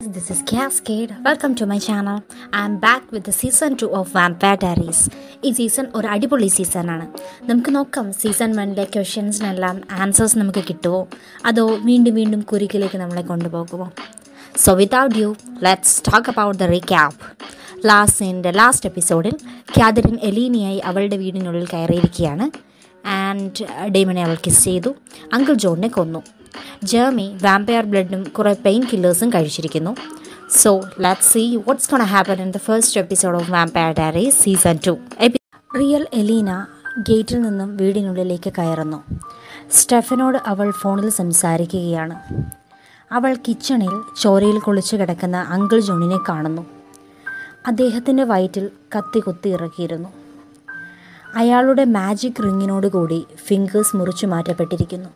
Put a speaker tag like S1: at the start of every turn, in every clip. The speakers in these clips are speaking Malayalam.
S1: This is Cascade. Welcome to my channel. I am back with the season 2 of Vampire Diaries. ഈ സീസൺ ഒരു അടിപൊളി സീസണാണ് നമുക്ക് നോക്കാം സീസൺ വണ്ണിലെ ക്വസ്റ്റ്യൻസിനെല്ലാം ആൻസേഴ്സ് നമുക്ക് കിട്ടുമോ അതോ വീണ്ടും വീണ്ടും കുരുക്കിലേക്ക് നമ്മളെ കൊണ്ടുപോകുമോ so without you let's talk about the recap last സീനിൻ്റെ ലാസ്റ്റ് എപ്പിസോഡിൽ ക്യാദറിൻ എലീനിയായി അവളുടെ വീടിനുള്ളിൽ കയറിയിരിക്കുകയാണ് ആൻഡ് ഡേമനെ അവൾ കിസ് ചെയ്തു അങ്കിൾ ജോണിനെ കൊന്നു ജേർമി വാമ്പയർ ബ്ലഡും കുറേ പെയിൻ കില്ലേഴ്സും കഴിച്ചിരിക്കുന്നു so let see what's gonna happen in the first episode of vampire diary season two real Elena ഗേറ്റിൽ നിന്നും വീടിനുള്ളിലേക്ക് കയറുന്നു സ്റ്റെഫനോട് അവൾ ഫോണിൽ സംസാരിക്കുകയാണ് അവൾ കിച്ചണിൽ ചോരയിൽ കുളിച്ചു കിടക്കുന്ന അങ്കിൾ ജോണിനെ കാണുന്നു അദ്ദേഹത്തിൻ്റെ വയറ്റിൽ കത്തി കുത്തി ഇറക്കിയിരുന്നു അയാളുടെ മാജിക് റിങ്ങിനോട് കൂടി ഫിംഗേഴ്സ് മുറിച്ചു മാറ്റപ്പെട്ടിരിക്കുന്നു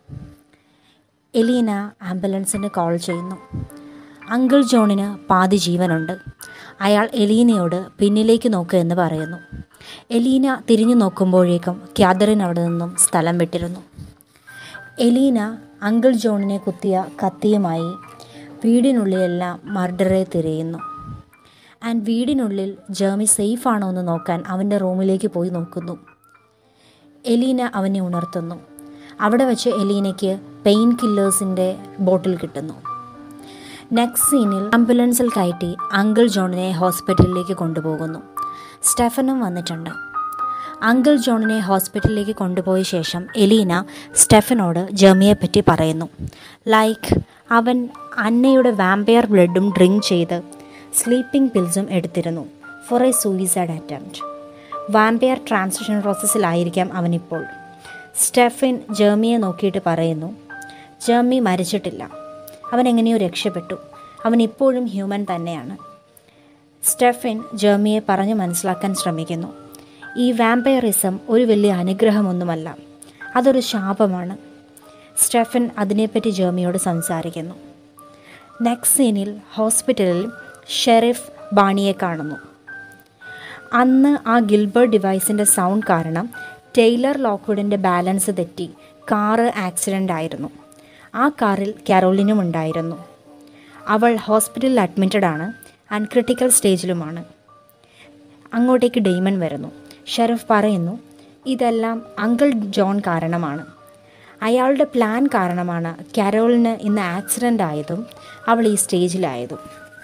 S1: എലീന ആംബുലൻസിന് കോൾ ചെയ്യുന്നു അങ്കിൾ ജോണിന് പാതി ജീവനുണ്ട് അയാൾ എലീനയോട് പിന്നിലേക്ക് നോക്കുക എന്ന് പറയുന്നു എലീന തിരിഞ്ഞു നോക്കുമ്പോഴേക്കും ക്യാദറിൻ അവിടെ നിന്നും സ്ഥലം വിട്ടിരുന്നു എലീന അങ്കിൾ ജോണിനെ കുത്തിയ കത്തിയുമായി വീടിനുള്ളിലെല്ലാം മർഡറെ തിരയുന്നു ആൻഡ് വീടിനുള്ളിൽ ജേമി സേഫ് ആണോ എന്ന് നോക്കാൻ അവൻ്റെ റൂമിലേക്ക് പോയി നോക്കുന്നു എലീന അവനെ ഉണർത്തുന്നു അവിടെ വെച്ച് എലീനയ്ക്ക് പെയിൻ കില്ലേഴ്സിൻ്റെ ബോട്ടിൽ കിട്ടുന്നു നെക്സ്റ്റ് സീനിൽ ആംബുലൻസിൽ കയറ്റി അങ്കിൾ ജോണിനെ ഹോസ്പിറ്റലിലേക്ക് കൊണ്ടുപോകുന്നു സ്റ്റെഫനും വന്നിട്ടുണ്ട് അങ്കിൾ ജോണിനെ ഹോസ്പിറ്റലിലേക്ക് കൊണ്ടുപോയ ശേഷം എലീന സ്റ്റെഫനോട് ജെർമിയെ പറ്റി പറയുന്നു ലൈക്ക് അവൻ അന്നയുടെ വാമ്പയർ ബ്ലഡും ഡ്രിങ്ക് ചെയ്ത് സ്ലീപ്പിംഗ് പിൽസും എടുത്തിരുന്നു for a suicide attempt vampire transition പ്രോസസ്സിലായിരിക്കാം അവനിപ്പോൾ സ്റ്റെഫിൻ ജെർമിയെ നോക്കിയിട്ട് പറയുന്നു ജെർമി മരിച്ചിട്ടില്ല അവൻ എങ്ങനെയോ രക്ഷപ്പെട്ടു അവൻ ഇപ്പോഴും ഹ്യൂമൻ തന്നെയാണ് സ്റ്റെഫിൻ ജെർമിയെ പറഞ്ഞു മനസ്സിലാക്കാൻ ശ്രമിക്കുന്നു ഈ വാമ്പയറിസം ഒരു വലിയ അനുഗ്രഹമൊന്നുമല്ല അതൊരു ശാപമാണ് സ്റ്റെഫിൻ അതിനെപ്പറ്റി ജെർമിയോട് സംസാരിക്കുന്നു നെക്സ്റ്റ് സീനിൽ ഹോസ്പിറ്റലിൽ ഷെറിഫ് ബാണിയെ കാണുന്നു അന്ന് ആ ഗിൽബർട്ട് ഡിവൈസിൻ്റെ സൗണ്ട് കാരണം ടെയ്ലർ ലോക്ക്വുഡിൻ്റെ ബാലൻസ് തെറ്റി കാറ് ആക്സിഡൻ്റ് ആയിരുന്നു ആ കാറിൽ കരോളിനും ഉണ്ടായിരുന്നു അവൾ ഹോസ്പിറ്റലിൽ അഡ്മിറ്റഡ് ആണ് ആൻഡ് ക്രിട്ടിക്കൽ സ്റ്റേജിലുമാണ് അങ്ങോട്ടേക്ക് ഡെയ്മൻ വരുന്നു ഷെറഫ് പറയുന്നു ഇതെല്ലാം അങ്കിൾ ജോൺ കാരണമാണ് അയാളുടെ പ്ലാൻ കാരണമാണ് കരോളിന് ഇന്ന് ആക്സിഡൻ്റ് ആയതും അവൾ ഈ സ്റ്റേജിലായതും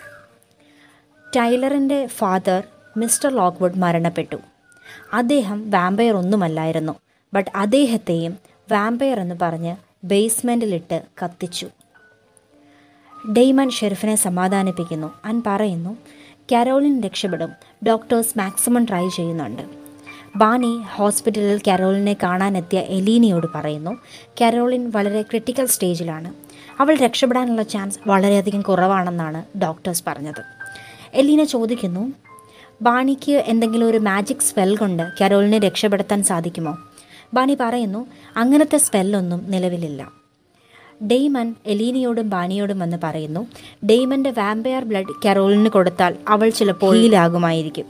S1: ടൈലറിൻ്റെ ഫാദർ മിസ്റ്റർ ലോക്ക്വുഡ് മരണപ്പെട്ടു അദ്ദേഹം വാമ്പയർ ഒന്നുമല്ലായിരുന്നു ബട്ട് അദ്ദേഹത്തെയും വാമ്പയർ എന്ന് പറഞ്ഞ് ബേസ്മെൻറ്റിലിട്ട് കത്തിച്ചു ഡെയ്മൻ ഷെറിഫിനെ സമാധാനിപ്പിക്കുന്നു അൻ പറയുന്നു കരോളിൻ രക്ഷപ്പെടും ഡോക്ടേഴ്സ് മാക്സിമം ട്രൈ ചെയ്യുന്നുണ്ട് ബാനി ഹോസ്പിറ്റലിൽ കരോളിനെ കാണാനെത്തിയ എലീനയോട് പറയുന്നു കരോളിൻ വളരെ ക്രിട്ടിക്കൽ സ്റ്റേജിലാണ് അവൾ രക്ഷപ്പെടാനുള്ള ചാൻസ് വളരെയധികം കുറവാണെന്നാണ് ഡോക്ടേഴ്സ് പറഞ്ഞത് എലീന ചോദിക്കുന്നു ബാണിക്ക് എന്തെങ്കിലും ഒരു മാജിക് സ്പെൽ കൊണ്ട് കരോളിനെ രക്ഷപ്പെടുത്താൻ സാധിക്കുമോ ബാണി പറയുന്നു അങ്ങനത്തെ സ്പെല്ലൊന്നും നിലവിലില്ല ഡെയ്മൻ എലീനയോടും ബാണിയോടും വന്ന് പറയുന്നു ഡെയ്മൻ്റെ വാമ്പയർ ബ്ലഡ് കരോളിന് കൊടുത്താൽ അവൾ ചിലപ്പോൾ ഹീലാകുമായിരിക്കും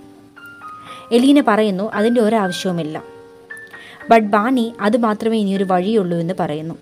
S1: എലീന പറയുന്നു അതിൻ്റെ ഒരാവശ്യവുമില്ല ബട്ട് ബാണി അത് മാത്രമേ ഇനിയൊരു വഴിയുള്ളൂ എന്ന് പറയുന്നു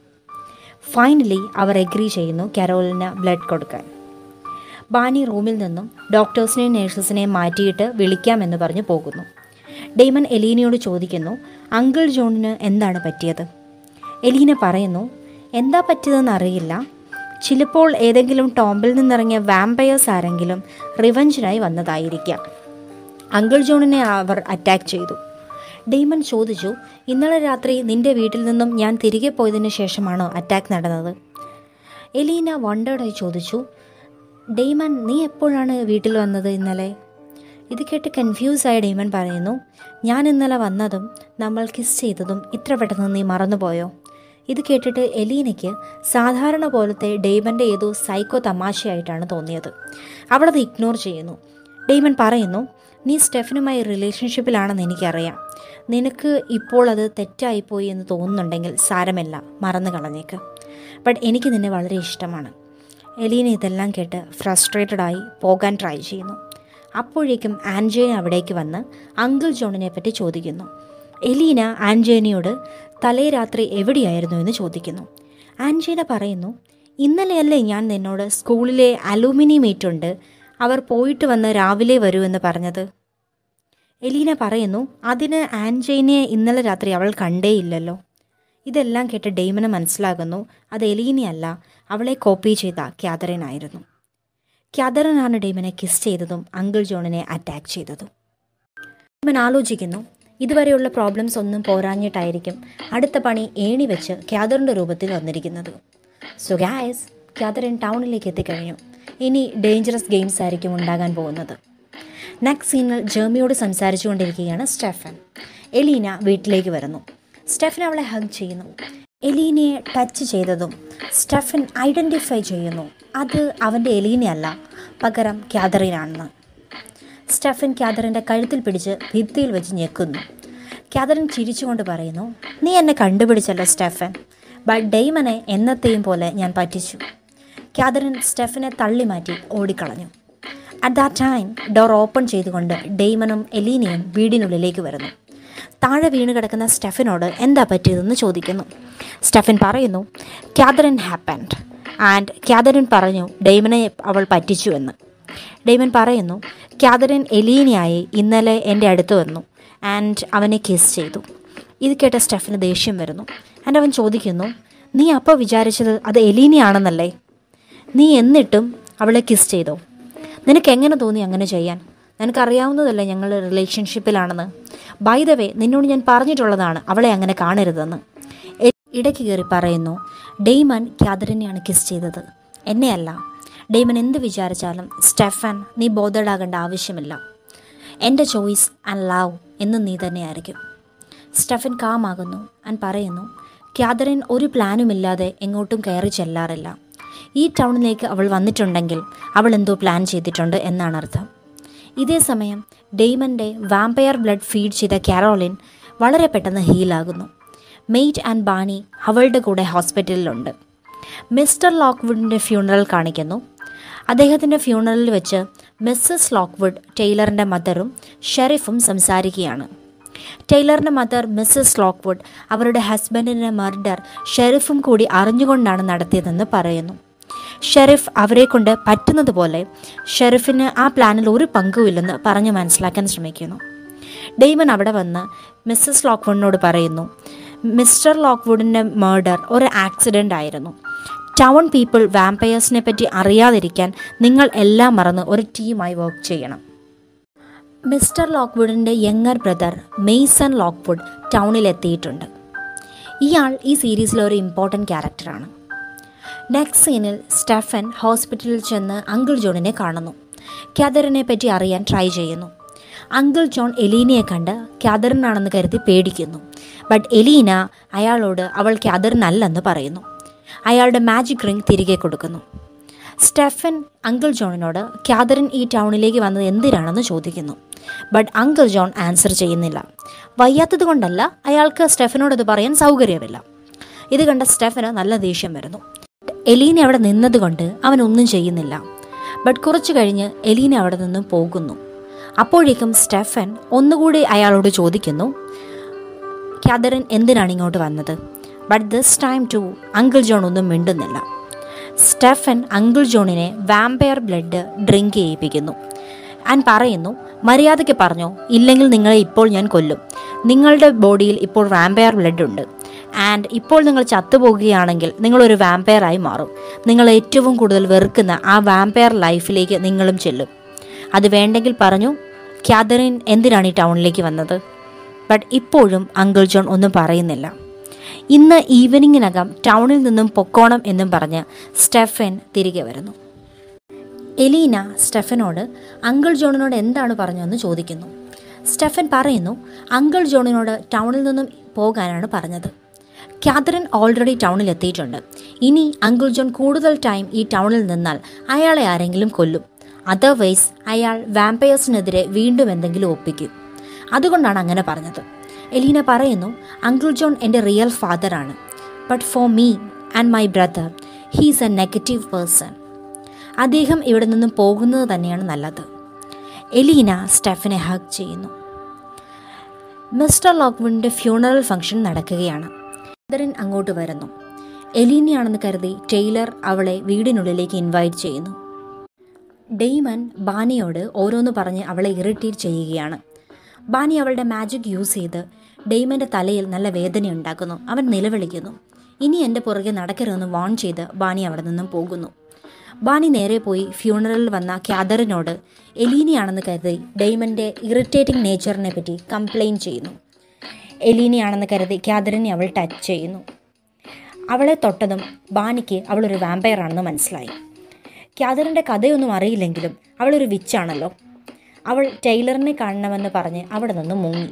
S1: ഫൈനലി അവർ എഗ്രി ചെയ്യുന്നു കരോളിന് ബ്ലഡ് കൊടുക്കാൻ ബാനി റൂമിൽ നിന്നും ഡോക്ടേഴ്സിനെയും നേഴ്സസിനെയും മാറ്റിയിട്ട് വിളിക്കാമെന്ന് പറഞ്ഞ് പോകുന്നു ഡെയ്മൻ എലീനയോട് ചോദിക്കുന്നു അങ്കിൾ ജോണിന് എന്താണ് പറ്റിയത് എലീന പറയുന്നു എന്താ പറ്റിയതെന്ന് അറിയില്ല ചിലപ്പോൾ ഏതെങ്കിലും ടോമ്പിൽ നിന്നിറങ്ങിയ വാമ്പയേഴ്സ് ആരെങ്കിലും റിവഞ്ചിനായി വന്നതായിരിക്കാം അങ്കിൾ ജോണിനെ അവർ അറ്റാക്ക് ചെയ്തു ഡെയ്മൻ ചോദിച്ചു ഇന്നലെ രാത്രി നിന്റെ വീട്ടിൽ നിന്നും ഞാൻ തിരികെ പോയതിനു ശേഷമാണോ അറ്റാക്ക് നടന്നത് എലീന വണ്ടേഡായി ചോദിച്ചു ഡെയ്മൻ നീ എപ്പോഴാണ് വീട്ടിൽ വന്നത് ഇന്നലെ ഇത് കേട്ട് കൺഫ്യൂസ് ആയ ഡെയ്മൻ പറയുന്നു ഞാൻ ഇന്നലെ വന്നതും നമ്മൾ കിസ് ചെയ്തതും ഇത്ര പെട്ടെന്ന് നീ മറന്നുപോയോ ഇത് കേട്ടിട്ട് എലീനയ്ക്ക് സാധാരണ പോലത്തെ ഡെയ്മൻ്റെ ഏതോ സൈക്കോ തമാശയായിട്ടാണ് തോന്നിയത് അവളത് ഇഗ്നോർ ചെയ്യുന്നു ഡെയ്മൻ പറയുന്നു നീ സ്റ്റെഫനുമായി റിലേഷൻഷിപ്പിലാണെന്ന് എനിക്കറിയാം നിനക്ക് ഇപ്പോൾ അത് തെറ്റായിപ്പോയി എന്ന് തോന്നുന്നുണ്ടെങ്കിൽ സാരമല്ല മറന്നു കളഞ്ഞേക്ക് ബട്ട് എനിക്ക് നിന്നെ വളരെ ഇഷ്ടമാണ് എലീന ഇതെല്ലാം കേട്ട് ഫ്രസ്ട്രേറ്റഡ് ആയി പോകാൻ ട്രൈ ചെയ്യുന്നു അപ്പോഴേക്കും ആൻജേന അവിടേക്ക് വന്ന് അങ്കിൾ ജോണിനെ പറ്റി ചോദിക്കുന്നു എലീന ആൻജേനയോട് തലേ രാത്രി എവിടെയായിരുന്നു എന്ന് ചോദിക്കുന്നു ആൻജീന പറയുന്നു ഇന്നലെയല്ലേ ഞാൻ നിന്നോട് സ്കൂളിലെ അലൂമിനി മീറ്റ് ഉണ്ട് അവർ പോയിട്ട് വന്ന് രാവിലെ വരൂ എന്ന് പറഞ്ഞത് എലീന പറയുന്നു അതിന് ആൻജൈനയെ ഇന്നലെ രാത്രി അവൾ കണ്ടേയില്ലല്ലോ ഇതെല്ലാം കേട്ട് ഡെയ്മന് മനസ്സിലാകുന്നു അത് എലീനയല്ല അവളെ കോപ്പി ചെയ്ത ക്യാതറിൻ ആയിരുന്നു ക്യാതറിനാണ് ഡെയ്മനെ കിസ് ചെയ്തതും അങ്കിൾ ജോണിനെ അറ്റാക്ക് ചെയ്തതും ഡെയ്മൻ ആലോചിക്കുന്നു ഇതുവരെയുള്ള പ്രോബ്ലംസ് ഒന്നും പോരാഞ്ഞിട്ടായിരിക്കും അടുത്ത പണി ഏണി വെച്ച് ക്യാതറിൻ്റെ രൂപത്തിൽ വന്നിരിക്കുന്നത് സോ ഗായസ് ക്യാതറിൻ ടൗണിലേക്ക് എത്തിക്കഴിഞ്ഞു ഇനി ഡേഞ്ചറസ് ഗെയിംസ് ആയിരിക്കും ഉണ്ടാകാൻ പോകുന്നത് നെക്സ്റ്റ് സീനിൽ ജേമിയോട് സംസാരിച്ചു കൊണ്ടിരിക്കുകയാണ് സ്റ്റെഫൻ എലീന വീട്ടിലേക്ക് വരുന്നു സ്റ്റെഫൻ അവളെ ഹഗ് ചെയ്യുന്നു എലീനയെ ടച്ച് ചെയ്തതും സ്റ്റെഫൻ ഐഡൻറ്റിഫൈ ചെയ്യുന്നു അത് അവൻ്റെ എലീനയല്ല പകരം ക്യാതറിനാണെന്ന് സ്റ്റെഫൻ ക്യാതറിൻ്റെ കഴുത്തിൽ പിടിച്ച് ഭിത്തിയിൽ വെച്ച് ഞെക്കുന്നു ക്യാതറിൻ ചിരിച്ചുകൊണ്ട് പറയുന്നു നീ എന്നെ കണ്ടുപിടിച്ചല്ലോ സ്റ്റെഫൻ ബട്ട് ഡെയ്മനെ എന്നത്തെയും പോലെ ഞാൻ പറ്റിച്ചു ക്യാതറിൻ സ്റ്റെഫനെ തള്ളി മാറ്റി ഓടിക്കളഞ്ഞു at that time door open ചെയ്തുകൊണ്ട് ഡെയ്മനും എലീനയും വീടിനുള്ളിലേക്ക് വരുന്നു താഴെ വീണ് കിടക്കുന്ന സ്റ്റെഫിനോട് എന്താ പറ്റിയതെന്ന് ചോദിക്കുന്നു സ്റ്റെഫിൻ പറയുന്നു ക്യാതറിൻ ഹാപ്പൻഡ് ആൻഡ് ക്യാതറിൻ പറഞ്ഞു ഡെയ്മനെ അവൾ പറ്റിച്ചു എന്ന് ഡെയ്മൻ പറയുന്നു ക്യാതറിൻ എലീനയായി ഇന്നലെ എൻ്റെ അടുത്ത് വന്നു ആൻഡ് അവനെ കിസ് ചെയ്തു ഇത് കേട്ട സ്റ്റെഫിന് ദേഷ്യം വരുന്നു ആൻഡ് അവൻ ചോദിക്കുന്നു നീ അപ്പോൾ വിചാരിച്ചത് അത് എലീനയാണെന്നല്ലേ നീ എന്നിട്ടും അവളെ കിസ് ചെയ്തോ നിനക്ക് എങ്ങനെ തോന്നി അങ്ങനെ ചെയ്യാൻ നിനക്കറിയാവുന്നതല്ലേ ഞങ്ങൾ റിലേഷൻഷിപ്പിലാണെന്ന് ബൈ ദ വേ നിന്നോട് ഞാൻ പറഞ്ഞിട്ടുള്ളതാണ് അവളെ അങ്ങനെ കാണരുതെന്ന് എ- ഇടയ്ക്ക് കയറി പറയുന്നു ഡെയ്മൻ ക്യാതറിനെയാണ് കിസ് ചെയ്തത് എന്നെയല്ല ഡെയ്മൻ എന്ത് വിചാരിച്ചാലും സ്റ്റെഫൻ നീ ബോധേഡാകേണ്ട ആവശ്യമില്ല എൻ്റെ ചോയ്സ് ആൻഡ് ലവ് എന്നും നീ തന്നെയായിരിക്കും സ്റ്റെഫൻ കാമാകുന്നു ആൻഡ് പറയുന്നു ക്യാതറിൻ ഒരു പ്ലാനുമില്ലാതെ എങ്ങോട്ടും കയറി ചെല്ലാറില്ല ഈ ടൗണിലേക്ക് അവൾ വന്നിട്ടുണ്ടെങ്കിൽ അവൾ എന്തോ പ്ലാൻ ചെയ്തിട്ടുണ്ട് എന്നാണ് അർത്ഥം ഇതേ സമയം ഡെയ്മൻ്റെ വാമ്പയർ ബ്ലഡ് ഫീഡ് ചെയ്ത കാരോളിൻ വളരെ പെട്ടെന്ന് ഹീലാകുന്നു മെയ്റ്റ് ആൻഡ് ബാണി അവളുടെ കൂടെ ഹോസ്പിറ്റലിലുണ്ട് മിസ്റ്റർ ലോക്ക്വുഡിൻ്റെ ഫ്യൂണറൽ കാണിക്കുന്നു അദ്ദേഹത്തിൻ്റെ ഫ്യൂണറലിൽ വെച്ച് മിസ്സസ് ലോക്ക്വുഡ് ടൈലറിൻ്റെ മദറും ഷെറിഫും സംസാരിക്കുകയാണ് ടൈലറിൻ്റെ മദർ മിസ്സസ് ലോക്ക്വുഡ് അവരുടെ ഹസ്ബൻഡിൻ്റെ മർഡർ ഷെറിഫും കൂടി അറിഞ്ഞുകൊണ്ടാണ് നടത്തിയതെന്ന് പറയുന്നു ഷെറിഫ് അവരെ കൊണ്ട് പറ്റുന്നത് പോലെ ഷെറിഫിന് ആ പ്ലാനിൽ ഒരു പങ്കുമില്ലെന്ന് പറഞ്ഞ് മനസ്സിലാക്കാൻ ശ്രമിക്കുന്നു ഡെയ്മൻ അവിടെ വന്ന് മിസ്സസ് ലോക്ക്വുഡിനോട് പറയുന്നു മിസ്റ്റർ ലോക്ക്വുഡിൻ്റെ മർഡർ ഒരു ആക്സിഡൻ്റ് ആയിരുന്നു ടൗൺ പീപ്പിൾ വാമ്പയേഴ്സിനെ പറ്റി അറിയാതിരിക്കാൻ നിങ്ങൾ എല്ലാം മറന്ന് ഒരു ടീമായി വർക്ക് ചെയ്യണം മിസ്റ്റർ ലോക്ക്വുഡിൻ്റെ യങ്ങർ ബ്രദർ മെയ്സൺ ലോക്ക്വുഡ് ടൗണിലെത്തിയിട്ടുണ്ട് ഇയാൾ ഈ സീരീസിലെ ഒരു ഇമ്പോർട്ടൻറ്റ് ക്യാരക്ടറാണ് നെക്സ്റ്റ് സീനിൽ സ്റ്റെഫൻ ഹോസ്പിറ്റലിൽ ചെന്ന് അങ്കിൾ ജോണിനെ കാണുന്നു ക്യാതറിനെ പറ്റി അറിയാൻ ട്രൈ ചെയ്യുന്നു അങ്കിൾ ജോൺ എലീനയെ കണ്ട് ക്യാതറിനാണെന്ന് കരുതി പേടിക്കുന്നു ബട്ട് എലീന അയാളോട് അവൾ ക്യാതറിനല്ലെന്ന് പറയുന്നു അയാളുടെ മാജിക് റിംഗ് തിരികെ കൊടുക്കുന്നു സ്റ്റെഫൻ അങ്കിൾ ജോണിനോട് ക്യാതറിൻ ഈ ടൗണിലേക്ക് വന്നത് എന്തിനാണെന്ന് ചോദിക്കുന്നു ബട്ട് അങ്കിൾ ജോൺ ആൻസർ ചെയ്യുന്നില്ല വയ്യാത്തത് കൊണ്ടല്ല അയാൾക്ക് സ്റ്റെഫനോട് അത് പറയാൻ സൗകര്യമില്ല ഇത് കണ്ട സ്റ്റെഫന് നല്ല ദേഷ്യം വരുന്നു എലീന അവിടെ നിന്നതുകൊണ്ട് അവൻ ഒന്നും ചെയ്യുന്നില്ല ബട്ട് കുറച്ചു കഴിഞ്ഞ് എലീന അവിടെ നിന്നും പോകുന്നു അപ്പോഴേക്കും സ്റ്റെഫൻ ഒന്നുകൂടി അയാളോട് ചോദിക്കുന്നു ക്യാതറിൻ എന്തിനാണ് ഇങ്ങോട്ട് വന്നത് but this time to uncle John ഒന്നും മിണ്ടുന്നില്ല സ്റ്റെഫൻ അങ്കിൾ ജോണിനെ വാമ്പയർ ബ്ലഡ് ഡ്രിങ്ക് ചെയ്യിപ്പിക്കുന്നു ആൻഡ് പറയുന്നു മര്യാദയ്ക്ക് പറഞ്ഞോ ഇല്ലെങ്കിൽ നിങ്ങളെ ഇപ്പോൾ ഞാൻ കൊല്ലും നിങ്ങളുടെ ബോഡിയിൽ ഇപ്പോൾ വാമ്പയർ ബ്ലഡ് ഉണ്ട് ആൻഡ് ഇപ്പോൾ നിങ്ങൾ ചത്തുപോകുകയാണെങ്കിൽ നിങ്ങളൊരു വാമ്പയറായി മാറും നിങ്ങൾ ഏറ്റവും കൂടുതൽ വെറുക്കുന്ന ആ വാമ്പയർ ലൈഫിലേക്ക് നിങ്ങളും ചെല്ലും അത് വേണ്ടെങ്കിൽ പറഞ്ഞു ക്യാതറിൻ എന്തിനാണ് ഈ ടൗണിലേക്ക് വന്നത് ബട്ട് ഇപ്പോഴും അങ്കിൾ ജോൺ ഒന്നും പറയുന്നില്ല ഇന്ന് ഈവനിങ്ങിനകം ടൗണിൽ നിന്നും പൊക്കോണം എന്നും പറഞ്ഞ് സ്റ്റെഫൻ തിരികെ വരുന്നു എലീന സ്റ്റെഫനോട് അങ്കിൾ ജോണിനോട് എന്താണ് പറഞ്ഞതെന്ന് ചോദിക്കുന്നു സ്റ്റെഫൻ പറയുന്നു അങ്കിൾ ജോണിനോട് ടൗണിൽ നിന്നും പോകാനാണ് പറഞ്ഞത് ക്യാതറിൻ ഓൾറെഡി ടൗണിൽ എത്തിയിട്ടുണ്ട് ഇനി അങ്കിൾ ജോൺ കൂടുതൽ ടൈം ഈ ടൗണിൽ നിന്നാൽ അയാളെ ആരെങ്കിലും കൊല്ലും അതർവൈസ് അയാൾ വാമ്പയേഴ്സിനെതിരെ വീണ്ടും എന്തെങ്കിലും ഒപ്പിക്കും അതുകൊണ്ടാണ് അങ്ങനെ പറഞ്ഞത് എലീന പറയുന്നു അങ്കിൾ ജോൺ എൻ്റെ റിയൽ ഫാദറാണ് but for me and my brother he's a negative person അദ്ദേഹം ഇവിടെ നിന്നും പോകുന്നത് തന്നെയാണ് നല്ലത് എലീന സ്റ്റെഫിനെ ഹഗ് ചെയ്യുന്നു മിസ്റ്റർ ലോക്ക്വുഡിൻ്റെ ഫ്യൂണറൽ ഫംഗ്ഷൻ നടക്കുകയാണ് ക്യാതറിൻ അങ്ങോട്ട് വരുന്നു എലീനയാണെന്ന് കരുതി ടെയ്ലർ അവളെ വീടിനുള്ളിലേക്ക് ഇൻവൈറ്റ് ചെയ്യുന്നു ഡെയ്മൻ ബാനിയോട് ഓരോന്ന് പറഞ്ഞ് അവളെ ഇറിറ്റേറ്റ് ചെയ്യുകയാണ് ബാനി അവളുടെ മാജിക് യൂസ് ചെയ്ത് ഡെയ്മൻ്റെ തലയിൽ നല്ല വേദനയുണ്ടാക്കുന്നു അവൻ നിലവിളിക്കുന്നു ഇനി എൻ്റെ പുറകെ നടക്കരുതെന്ന് വാൺ ചെയ്ത് ബാനി അവിടെ നിന്നും പോകുന്നു ബാനി നേരെ പോയി ഫ്യൂണറലിൽ വന്ന ക്യാദറിനോട് എലീനയാണെന്ന് കരുതി ഡെയ്മൻ്റെ ഇറിറ്റേറ്റിംഗ് നേച്ചറിനെ പറ്റി കംപ്ലയിൻറ്റ് ചെയ്യുന്നു എലീനയാണെന്ന് കരുതി ക്യാദറിനെ അവൾ ടച്ച് ചെയ്യുന്നു അവളെ തൊട്ടതും ബാനിക്ക് അവളൊരു വാമ്പയർ ആണെന്ന് മനസ്സിലായി ക്യാദറിൻ്റെ കഥയൊന്നും അറിയില്ലെങ്കിലും അവളൊരു വിച്ചാണല്ലോ അവൾ ടൈലറിനെ കാണണമെന്ന് പറഞ്ഞ് അവിടെ നിന്ന് മുങ്ങി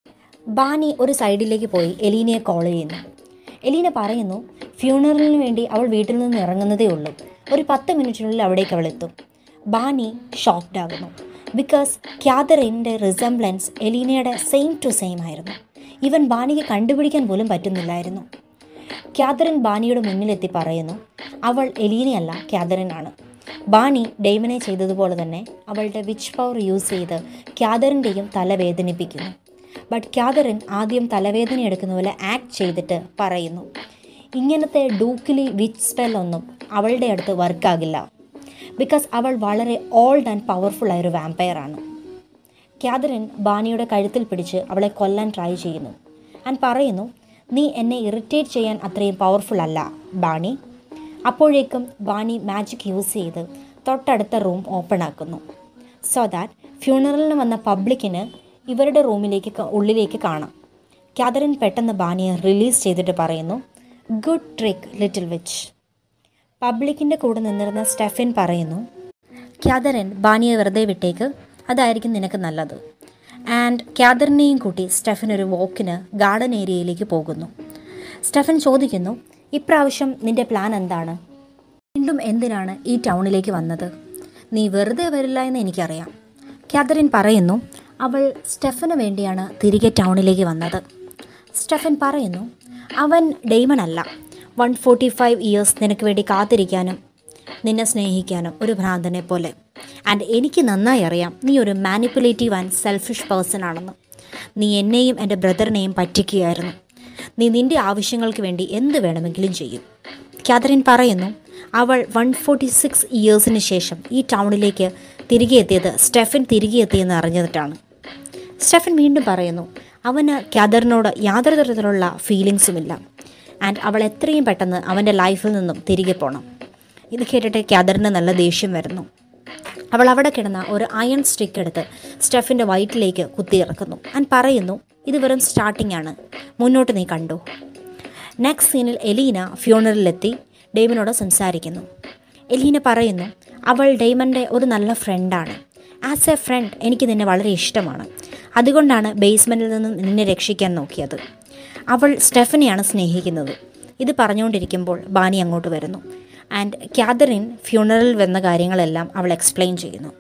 S1: ബാനി ഒരു സൈഡിലേക്ക് പോയി എലീനയെ കോൾ ചെയ്യുന്നു എലീന പറയുന്നു ഫ്യൂണറലിന് വേണ്ടി അവൾ വീട്ടിൽ നിന്ന് ഇറങ്ങുന്നതേ ഉള്ളൂ ഒരു പത്ത് മിനിറ്റിനുള്ളിൽ അവിടേക്ക് അവൾ എത്തും ബാനി ഷോക്ക്ഡ് ആകുന്നു ബിക്കോസ് ക്യാദറിൻ്റെ റിസംബ്ലൻസ് എലീനയുടെ സെയിം ടു സെയിം ആയിരുന്നു ഈവൻ ബാനിക്ക് കണ്ടുപിടിക്കാൻ പോലും പറ്റുന്നില്ലായിരുന്നു ക്യാദറിൻ ബാനിയുടെ മുന്നിലെത്തി പറയുന്നു അവൾ എലീനയല്ല ക്യാദറിൻ ആണ് ബാനി ഡെയ്മനെ ചെയ്തതുപോലെ തന്നെ അവളുടെ വിച്ച് പവർ യൂസ് ചെയ്ത് ക്യാദറിൻ്റെയും തല വേദനിപ്പിക്കുന്നു ബട്ട് ക്യാദറിൻ ആദ്യം തലവേദന എടുക്കുന്ന പോലെ ആക്ട് ചെയ്തിട്ട് പറയുന്നു ഇങ്ങനത്തെ ഡൂക്കിലി വിച്ച് സ്പെൽ ഒന്നും അവളുടെ അടുത്ത് വർക്കാകില്ല ബിക്കോസ് അവൾ വളരെ ഓൾഡ് ആൻഡ് പവർഫുൾ ആയൊരു വാമ്പയർ ആണ് ക്യാദറിൻ ബാനിയുടെ കഴുത്തിൽ പിടിച്ച് അവളെ കൊല്ലാൻ ട്രൈ ചെയ്യുന്നു ആൻഡ് പറയുന്നു നീ എന്നെ ഇറിറ്റേറ്റ് ചെയ്യാൻ അത്രയും പവർഫുൾ അല്ല ബാണി അപ്പോഴേക്കും ബാണി മാജിക് യൂസ് ചെയ്ത് തൊട്ടടുത്ത റൂം ഓപ്പൺ ആക്കുന്നു സോ ദാറ്റ് ഫ്യൂണറലിന് വന്ന പബ്ലിക്കിന് ഇവരുടെ റൂമിലേക്ക് ക- ഉള്ളിലേക്ക് കാണാം ക്യാദറിൻ പെട്ടെന്ന് ബാനിയെ റിലീസ് ചെയ്തിട്ട് പറയുന്നു ഗുഡ് ട്രിക്ക് ലിറ്റിൽ വിച്ച് പബ്ലിക്കിൻ്റെ കൂടെ നിന്നിരുന്ന സ്റ്റെഫിൻ പറയുന്നു ക്യാദറിൻ ബാനിയെ വെറുതെ വിട്ടേക്ക് അതായിരിക്കും നിനക്ക് നല്ലത് ആൻഡ് ക്യാദറിനെയും കൂട്ടി സ്റ്റെഫൻ ഒരു വോക്കിന് ഗാർഡൻ ഏരിയയിലേക്ക് പോകുന്നു സ്റ്റെഫൻ ചോദിക്കുന്നു ഇപ്രാവശ്യം നിന്റെ പ്ലാൻ എന്താണ് വീണ്ടും എന്തിനാണ് ഈ ടൗണിലേക്ക് വന്നത് നീ വെറുതെ വരില്ല എന്ന് എനിക്കറിയാം ക്യാദറിൻ പറയുന്നു അവൾ സ്റ്റെഫന് വേണ്ടിയാണ് തിരികെ ടൗണിലേക്ക് വന്നത് സ്റ്റെഫൻ പറയുന്നു അവൻ ഡെയ്മൺ അല്ല വൺ ഫോർട്ടി ഫൈവ് ഇയേഴ്സ് നിനക്ക് വേണ്ടി കാത്തിരിക്കാനും നിന്നെ സ്നേഹിക്കാനും ഒരു ഭ്രാന്തനെ പോലെ ആൻഡ് എനിക്ക് നന്നായി അറിയാം നീ ഒരു മാനിപ്പുലേറ്റീവ് ആൻഡ് സെൽഫിഷ് പേഴ്സൺ ആണെന്ന് നീ എന്നെയും എൻ്റെ ബ്രദറിനെയും പറ്റിക്കുകയായിരുന്നു നീ നിന്റെ ആവശ്യങ്ങൾക്ക് വേണ്ടി എന്ത് വേണമെങ്കിലും ചെയ്യും കാതറിൻ പറയുന്നു അവൾ വൺ ഫോർട്ടി സിക്സ് ഇയേഴ്സിന് ശേഷം ഈ ടൗണിലേക്ക് തിരികെ എത്തിയത് സ്റ്റെഫൻ തിരികെ എത്തിയെന്ന് അറിഞ്ഞിട്ടാണ് സ്റ്റെഫൻ വീണ്ടും പറയുന്നു അവന് കാതറിനോട് യാതൊരു തരത്തിലുള്ള ഫീലിങ്സുമില്ല ആൻഡ് അവൾ എത്രയും പെട്ടെന്ന് അവൻ്റെ ലൈഫിൽ നിന്നും തിരികെ പോകണം ഇത് കേട്ടിട്ട് കാതറിന് നല്ല ദേഷ്യം വരുന്നു അവൾ അവിടെ കിടന്ന ഒരു അയൺ സ്റ്റിക്ക് എടുത്ത് സ്റ്റെഫിൻ്റെ വയറ്റിലേക്ക് കുത്തിയിറക്കുന്നു ആൻഡ് പറയുന്നു ഇത് വെറും സ്റ്റാർട്ടിംഗ് ആണ് മുന്നോട്ട് നീ കണ്ടു നെക്സ്റ്റ് സീനിൽ എലീന ഫ്യൂണറിലെത്തി ഡെയ്മനോട് സംസാരിക്കുന്നു എലീന പറയുന്നു അവൾ ഡെയ്മൻ്റെ ഒരു നല്ല ഫ്രണ്ടാണ് ആസ് എ ഫ്രണ്ട് എനിക്ക് നിന്നെ വളരെ ഇഷ്ടമാണ് അതുകൊണ്ടാണ് ബേസ്മെൻറ്റിൽ നിന്നും നിന്നെ രക്ഷിക്കാൻ നോക്കിയത് അവൾ സ്റ്റെഫനെയാണ് സ്നേഹിക്കുന്നത് ഇത് പറഞ്ഞുകൊണ്ടിരിക്കുമ്പോൾ ബാനി അങ്ങോട്ട് വരുന്നു ആൻഡ് കാതറിൻ ഫ്യൂണറിൽ വന്ന കാര്യങ്ങളെല്ലാം അവൾ എക്സ്പ്ലെയിൻ ചെയ്യുന്നു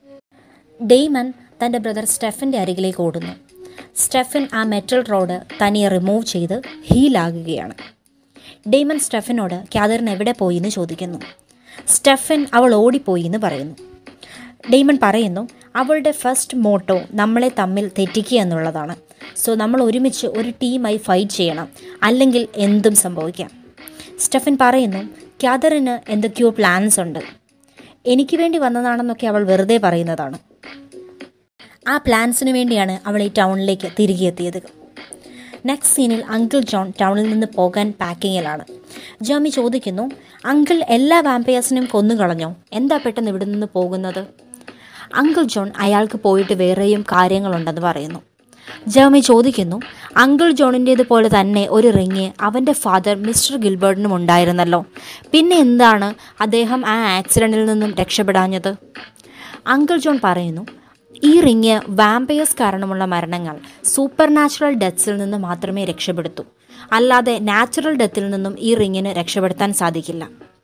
S1: ഡെയ്മൻ തൻ്റെ ബ്രദർ സ്റ്റെഫിൻ്റെ അരികിലേക്ക് ഓടുന്നു സ്റ്റെഫിൻ ആ മെറ്റൽ റോഡ് തനിയെ റിമൂവ് ചെയ്ത് ഹീലാകുകയാണ് ഡെയ്മൻ സ്റ്റെഫിനോട് കാതറിൻ എവിടെ പോയി എന്ന് ചോദിക്കുന്നു സ്റ്റെഫിൻ അവൾ ഓടിപ്പോയി എന്ന് പറയുന്നു ഡെയ്മൺ പറയുന്നു അവളുടെ ഫസ്റ്റ് മോട്ടോ നമ്മളെ തമ്മിൽ തെറ്റിക്കുക എന്നുള്ളതാണ് സോ നമ്മൾ ഒരുമിച്ച് ഒരു ടീമായി ഫൈറ്റ് ചെയ്യണം അല്ലെങ്കിൽ എന്തും സംഭവിക്കാം സ്റ്റെഫിൻ പറയുന്നു കാതറിന് എന്തൊക്കെയോ പ്ലാൻസ് ഉണ്ട് എനിക്ക് വേണ്ടി വന്നതാണെന്നൊക്കെ അവൾ വെറുതെ പറയുന്നതാണ് ആ പ്ലാൻസിന് വേണ്ടിയാണ് അവൾ ഈ ടൗണിലേക്ക് തിരികെ എത്തിയത് നെക്സ്റ്റ് സീനിൽ അങ്കിൾ ജോൺ ടൗണിൽ നിന്ന് പോകാൻ പാക്കിങ്ങിലാണ് ജോമി ചോദിക്കുന്നു അങ്കിൾ എല്ലാ വാമ്പയേഴ്സിനെയും കൊന്നുകളഞ്ഞോ എന്താ പെട്ടെന്ന് ഇവിടെ നിന്ന് പോകുന്നത് അങ്കിൾ ജോൺ അയാൾക്ക് പോയിട്ട് വേറെയും കാര്യങ്ങളുണ്ടെന്ന് പറയുന്നു ജേമി ചോദിക്കുന്നു അങ്കിൾ ജോണിൻ്റേതുപോലെ തന്നെ ഒരു റിങ് അവൻ്റെ ഫാദർ മിസ്റ്റർ ഗിൽബർട്ടിനും ഉണ്ടായിരുന്നല്ലോ പിന്നെ എന്താണ് അദ്ദേഹം ആ ആക്സിഡൻറ്റിൽ നിന്നും രക്ഷപ്പെടാഞ്ഞത് അങ്കിൾ ജോൺ പറയുന്നു ഈ റിങ് വാമ്പയേഴ്സ് കാരണമുള്ള മരണങ്ങൾ സൂപ്പർ നാച്ചുറൽ ഡെത്ത്സിൽ നിന്ന് മാത്രമേ രക്ഷപ്പെടുത്തൂ അല്ലാതെ നാച്ചുറൽ ഡെത്തിൽ നിന്നും ഈ റിങ്ങിന് രക്ഷപ്പെടുത്താൻ സാധിക്കില്ല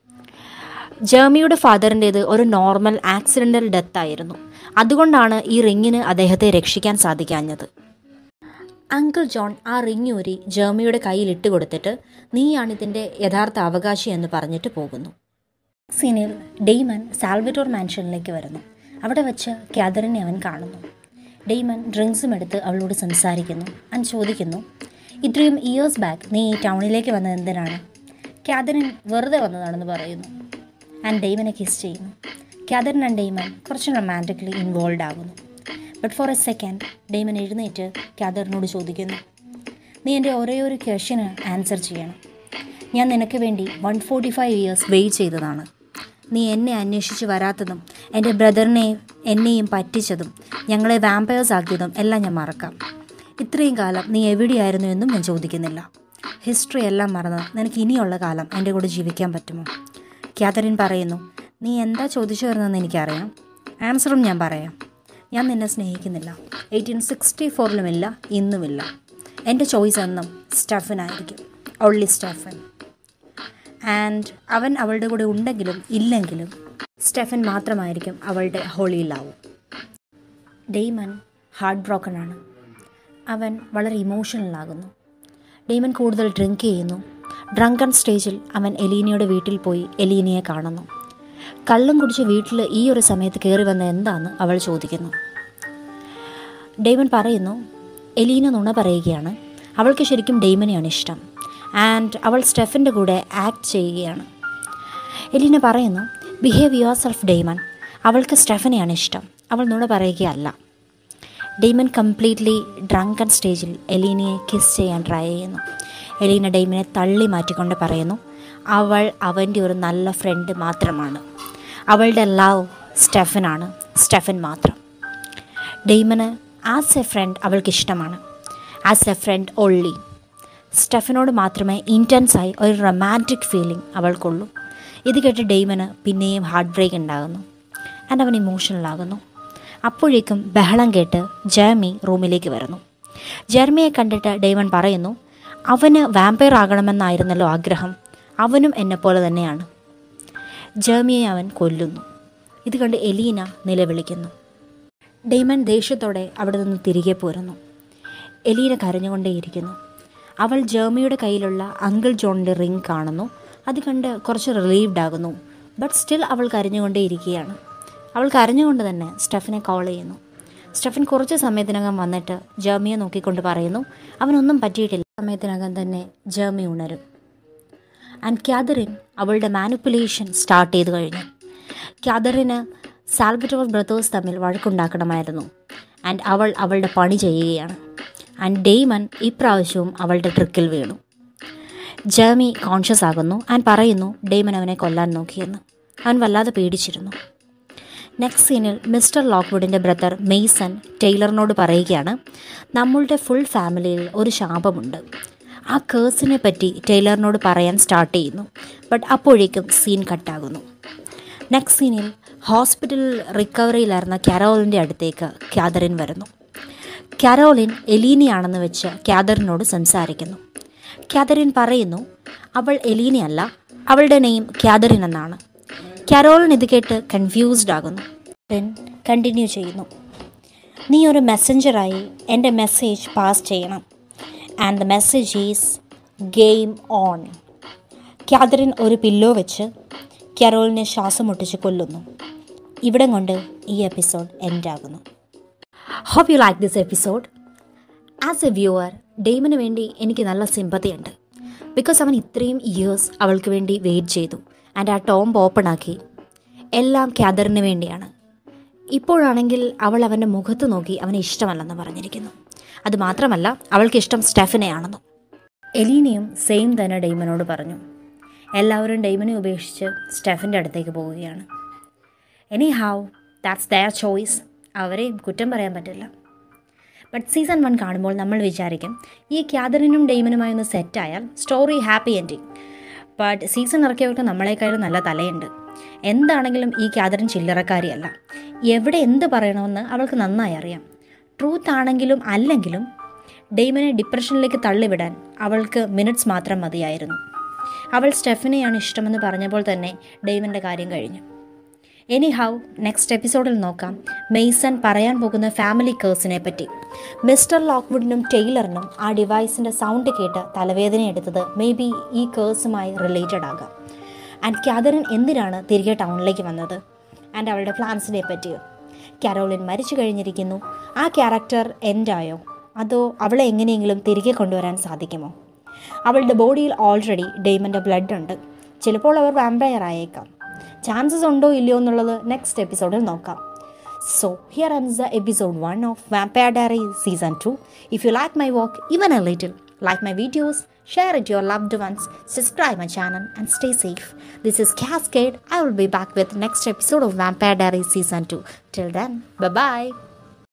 S1: ജേമിയുടെ ഫാദറിൻ്റേത് ഒരു നോർമൽ ആക്സിഡൻ്റൽ ഡെത്ത് ആയിരുന്നു അതുകൊണ്ടാണ് ഈ റിങ്ങിന് അദ്ദേഹത്തെ രക്ഷിക്കാൻ സാധിക്കാഞ്ഞത് അങ്കിൾ ജോൺ ആ റിങ് ഊരി ജേമിയുടെ കയ്യിൽ ഇട്ട് കൊടുത്തിട്ട് നീയാണ് ഇതിൻ്റെ യഥാർത്ഥ അവകാശി എന്ന് പറഞ്ഞിട്ട് പോകുന്നു സീനിൽ ഡെയ്മൻ സാൽവറ്റോർ മാൻഷനിലേക്ക് വരുന്നു അവിടെ വെച്ച് കാതറിനെ അവൻ കാണുന്നു ഡെയ്മൻ ഡ്രിങ്ക്സും എടുത്ത് അവളോട് സംസാരിക്കുന്നു അവൻ ചോദിക്കുന്നു ഇത്രയും ഇയേഴ്സ് ബാക്ക് നീ ഈ ടൗണിലേക്ക് വന്നത് എന്തിനാണ് ക്യാതറിൻ വെറുതെ വന്നതാണെന്ന് പറയുന്നു ആൻഡ് ഡെയ്മനെ കിസ് ചെയ്യുന്നു ക്യാതറിൻ ആൻഡ് ഡെയ്മൻ കുറച്ച് റൊമാൻറ്റിക്കലി ഇൻവോൾവ് ആകുന്നു but for a second Damon എഴുന്നേറ്റ് ക്യാതറിനോട് ചോദിക്കുന്നു നീ എൻ്റെ ഒരേ ഒരു ക്വസ്റ്റ്യന് ആൻസർ ചെയ്യണം ഞാൻ നിനക്ക് വേണ്ടി one forty five years wait ചെയ്തതാണ് നീ എന്നെ അന്വേഷിച്ച് വരാത്തതും എൻ്റെ ബ്രദറിനെയും എന്നെയും പറ്റിച്ചതും ഞങ്ങളെ വാമ്പയേഴ്സ് ആക്കിയതും എല്ലാം ഞാൻ മറക്കാം ഇത്രയും കാലം നീ എവിടെയായിരുന്നു എന്നും ഞാൻ ചോദിക്കുന്നില്ല ഹിസ്റ്ററി എല്ലാം മറന്ന് നിനക്ക് ഇനിയുള്ള കാലം എൻ്റെ കൂടെ ജീവിക്കാൻ പറ്റുമോ ക്യാതറിൻ പറയുന്നു നീ എന്താ ചോദിച്ചു വരുന്നതെന്ന് എനിക്കറിയാം ആൻസറും ഞാൻ പറയാം ഞാൻ നിന്നെ സ്നേഹിക്കുന്നില്ല എയ്റ്റീൻ സിക്സ്റ്റി ഫോറിലുമില്ല ഇന്നുമില്ല എൻ്റെ ചോയ്സ് എന്നും സ്റ്റഫനായിരിക്കും ഒള്ളി സ്റ്റഫൻ ആൻഡ് അവൻ അവളുടെ കൂടെ ഉണ്ടെങ്കിലും ഇല്ലെങ്കിലും സ്റ്റെഫൻ മാത്രമായിരിക്കും അവളുടെ holy love Damon heart broken ആണ് അവൻ വളരെ ഇമോഷണൽ ആകുന്നു ഡെയ്മൻ കൂടുതൽ ഡ്രിങ്ക് ചെയ്യുന്നു ഡ്രങ്കൺ സ്റ്റേജിൽ അവൻ എലീനയുടെ വീട്ടിൽ പോയി എലീനയെ കാണുന്നു കള്ളം കുടിച്ച് വീട്ടിൽ ഈ ഒരു സമയത്ത് കയറി വന്ന എന്താന്ന് അവൾ ചോദിക്കുന്നു ഡെയ്മൻ പറയുന്നു എലീന നുണ പറയുകയാണ് അവൾക്ക് ശരിക്കും ഡെയ്മനെയാണ് ഇഷ്ടം ആൻഡ് അവൾ സ്റ്റെഫിൻ്റെ കൂടെ ആക്ട് ചെയ്യുകയാണ് എലീന പറയുന്നു ബിഹേവ് യുവർ സെൽഫ് ഡെയ്മൻ അവൾക്ക് സ്റ്റെഫനെയാണ് ഇഷ്ടം അവൾ നുണ പറയുകയല്ല ഡെയ്മൻ കംപ്ലീറ്റ്ലി ഡ്രങ്കൺ സ്റ്റേജിൽ എലീനയെ കിസ് ചെയ്യാൻ ട്രൈ ചെയ്യുന്നു എലീന ഡെയ്മനെ തള്ളി മാറ്റിക്കൊണ്ട് പറയുന്നു അവൾ അവൻ്റെ ഒരു നല്ല ഫ്രണ്ട് മാത്രമാണ് അവളുടെ ലവ് സ്റ്റെഫനാണ് സ്റ്റെഫൻ മാത്രം ഡെയ്മന് ആസ് എ ഫ്രണ്ട് അവൾക്ക് ഇഷ്ടമാണ് ആസ് എ ഫ്രണ്ട് ഒള്ളി സ്റ്റെഫനോട് മാത്രമേ ഇൻറ്റൻസായി ഒരു റൊമാൻറ്റിക് ഫീലിംഗ് അവൾക്കുള്ളൂ ഇത് കേട്ട് ഡെയ്മന് പിന്നെയും ഹാർട്ട് ബ്രേക്ക് ഉണ്ടാകുന്നു ആൻഡ് അവൻ ഇമോഷണൽ ആകുന്നു അപ്പോഴേക്കും ബഹളം കേട്ട് ജേർമി റൂമിലേക്ക് വരുന്നു ജെർമിയെ കണ്ടിട്ട് ഡെയ്മൺ പറയുന്നു അവന് വാമ്പയർ ആകണമെന്നായിരുന്നല്ലോ ആഗ്രഹം അവനും എന്നെപ്പോലെ തന്നെയാണ് ജേർമിയെ അവൻ കൊല്ലുന്നു ഇത് കണ്ട് എലീന നിലവിളിക്കുന്നു ഡെയ്മൺ ദേഷ്യത്തോടെ അവിടെ നിന്ന് തിരികെ പോരുന്നു എലീന കരഞ്ഞുകൊണ്ടേയിരിക്കുന്നു അവൾ ജേർമിയുടെ കയ്യിലുള്ള അങ്കിൾ ജോണിൻ്റെ റിങ് കാണുന്നു അത് കണ്ട് കുറച്ച് റിലീവ്ഡ് ആകുന്നു ബട്ട് സ്റ്റിൽ അവൾ കരഞ്ഞുകൊണ്ടേയിരിക്കുകയാണ് അവൾ കരഞ്ഞുകൊണ്ട് തന്നെ സ്റ്റെഫിനെ കോൾ ചെയ്യുന്നു സ്റ്റെഫൻ കുറച്ച് സമയത്തിനകം വന്നിട്ട് ജേർമിയെ നോക്കിക്കൊണ്ട് പറയുന്നു അവനൊന്നും പറ്റിയിട്ടില്ല സമയത്തിനകം തന്നെ ജേർമി ഉണരും ആൻഡ് ക്യാദറിൻ അവളുടെ മാനിപ്പുലേഷൻ സ്റ്റാർട്ട് ചെയ്ത് കഴിഞ്ഞു ക്യാദറിന് സാൽബറ്റോർ ബ്രദേഴ്സ് തമ്മിൽ വഴക്കുണ്ടാക്കണമായിരുന്നു ആൻഡ് അവൾ അവളുടെ പണി ചെയ്യുകയാണ് ആൻഡ് ഡെയ്മൻ ഇപ്രാവശ്യവും അവളുടെ ട്രിക്കിൽ വീണു ജേമി കോൺഷ്യസ് ആകുന്നു ആൻഡ് പറയുന്നു ഡെയ്മൻ അവനെ കൊല്ലാൻ നോക്കിയെന്ന് അവൻ വല്ലാതെ പേടിച്ചിരുന്നു നെക്സ്റ്റ് സീനിൽ മിസ്റ്റർ ലോക്ക്വുഡിൻ്റെ ബ്രദർ മെയ്സൺ ടൈലറിനോട് പറയുകയാണ് നമ്മളുടെ ഫുൾ ഫാമിലിയിൽ ഒരു ശാപമുണ്ട് ആ കേഴ്സിനെ പറ്റി ടൈലറിനോട് പറയാൻ സ്റ്റാർട്ട് ചെയ്യുന്നു ബട്ട് അപ്പോഴേക്കും സീൻ കട്ടാകുന്നു നെക്സ്റ്റ് സീനിൽ ഹോസ്പിറ്റലിൽ റിക്കവറിയിലായിരുന്ന കാരോളിൻ്റെ അടുത്തേക്ക് ക്യാദറിൻ വരുന്നു കാരോളിൻ എലീനയാണെന്ന് വെച്ച് ക്യാദറിനോട് സംസാരിക്കുന്നു ക്യാദറിൻ പറയുന്നു അവൾ എലീനയല്ല അവളുടെ നെയിം ക്യാദറിൻ എന്നാണ് കാരോളിൻ ഇത് കേട്ട് കൺഫ്യൂസ്ഡ് ആകുന്നു ദെൻ കണ്ടിന്യൂ ചെയ്യുന്നു നീ ഒരു മെസ്സഞ്ചറായി എൻ്റെ മെസ്സേജ് പാസ് ചെയ്യണം and the message is game on Katherine ഒരു പില്ലോ വെച്ച് കരോളിനെ ശ്വാസം മുട്ടിച്ച് കൊല്ലുന്നു ഇവിടം കൊണ്ട് ഈ എപ്പിസോഡ് എൻഡ് ആകുന്നു hope you like this episode as a viewer ഡെയ്മിന് വേണ്ടി എനിക്ക് നല്ല സിമ്പതി ഉണ്ട് ബിക്കോസ് അവൻ ഇത്രയും ഇയേഴ്സ് അവൾക്ക് വേണ്ടി വെയിറ്റ് ചെയ്തു ആൻഡ് ആ ടോംബ് ഓപ്പൺ ആക്കി എല്ലാം ക്യാദറിന് വേണ്ടിയാണ് ഇപ്പോഴാണെങ്കിൽ അവൾ അവൻ്റെ മുഖത്ത് നോക്കി അവനെ ഇഷ്ടമല്ലെന്ന് പറഞ്ഞിരിക്കുന്നു അത് മാത്രമല്ല അവൾക്ക് ഇഷ്ടം സ്റ്റെഫിനെയാണെന്നും എലീനയും സെയിം തന്നെ ഡെയ്മനോട് പറഞ്ഞു എല്ലാവരും ഡെയ്മനെ ഉപേക്ഷിച്ച് സ്റ്റെഫിൻ്റെ അടുത്തേക്ക് പോവുകയാണ് anyhow that's their choice അവരെയും കുറ്റം പറയാൻ പറ്റില്ല ബട്ട് സീസൺ വൺ കാണുമ്പോൾ നമ്മൾ വിചാരിക്കും ഈ ക്യാദറിനും ഡെയ്മനുമായി ഒന്ന് സെറ്റായാൽ story happy ending but season ഇറക്കിയവർക്ക് നമ്മളെക്കാളും നല്ല തലയുണ്ട് എന്താണെങ്കിലും ഈ ക്യാദറിൻ ചില്ലറക്കാരിയല്ല എവിടെ എന്ത് പറയണമെന്ന് അവൾക്ക് നന്നായി അറിയാം ട്രൂത്ത് ആണെങ്കിലും അല്ലെങ്കിലും ഡെയ്മനെ ഡിപ്രഷനിലേക്ക് തള്ളിവിടാൻ അവൾക്ക് മിനിറ്റ്സ് മാത്രം മതിയായിരുന്നു അവൾ സ്റ്റെഫിനെയാണ് ഇഷ്ടമെന്ന് പറഞ്ഞപ്പോൾ തന്നെ ഡെയ്മൻ്റെ കാര്യം കഴിഞ്ഞു എനി ഹൗ നെക്സ്റ്റ് എപ്പിസോഡിൽ നോക്കാം മെയ്സൺ പറയാൻ പോകുന്ന ഫാമിലി കേഴ്സിനെ പറ്റി മിസ്റ്റർ ലോക്ക്വുഡിനും ടൈലറിനും ആ ഡിവൈസിൻ്റെ സൗണ്ട് കേട്ട് തലവേദന എടുത്തത് മേ ബി ഈ കേഴ്സുമായി റിലേറ്റഡ് ആകാം ആൻഡ് ക്യാദറിൻ എന്തിനാണ് തിരികെ ടൗണിലേക്ക് വന്നത് ആൻഡ് അവളുടെ പ്ലാൻസിനെ പറ്റിയോ കാരോളിൻ മരിച്ചു കഴിഞ്ഞിരിക്കുന്നു ആ ക്യാരക്ടർ എൻഡായോ അതോ അവളെ എങ്ങനെയെങ്കിലും തിരികെ കൊണ്ടുവരാൻ സാധിക്കുമോ അവളുടെ ബോഡിയിൽ ഓൾറെഡി ഡെയ്മൻ്റെ ബ്ലഡ് ഉണ്ട് ചിലപ്പോൾ അവർ വാമ്പയർ ആയേക്കാം ചാൻസസ് ഉണ്ടോ ഇല്ലയോ എന്നുള്ളത് നെക്സ്റ്റ് എപ്പിസോഡിൽ നോക്കാം So, here ends the episode 1 of Vampire Diary Season 2. If you like my work even a little, like my videos, share it to your loved ones, subscribe my channel and stay safe. This is Cascade. I will be back with next episode of Vampire Diary Season 2. Till then, bye-bye.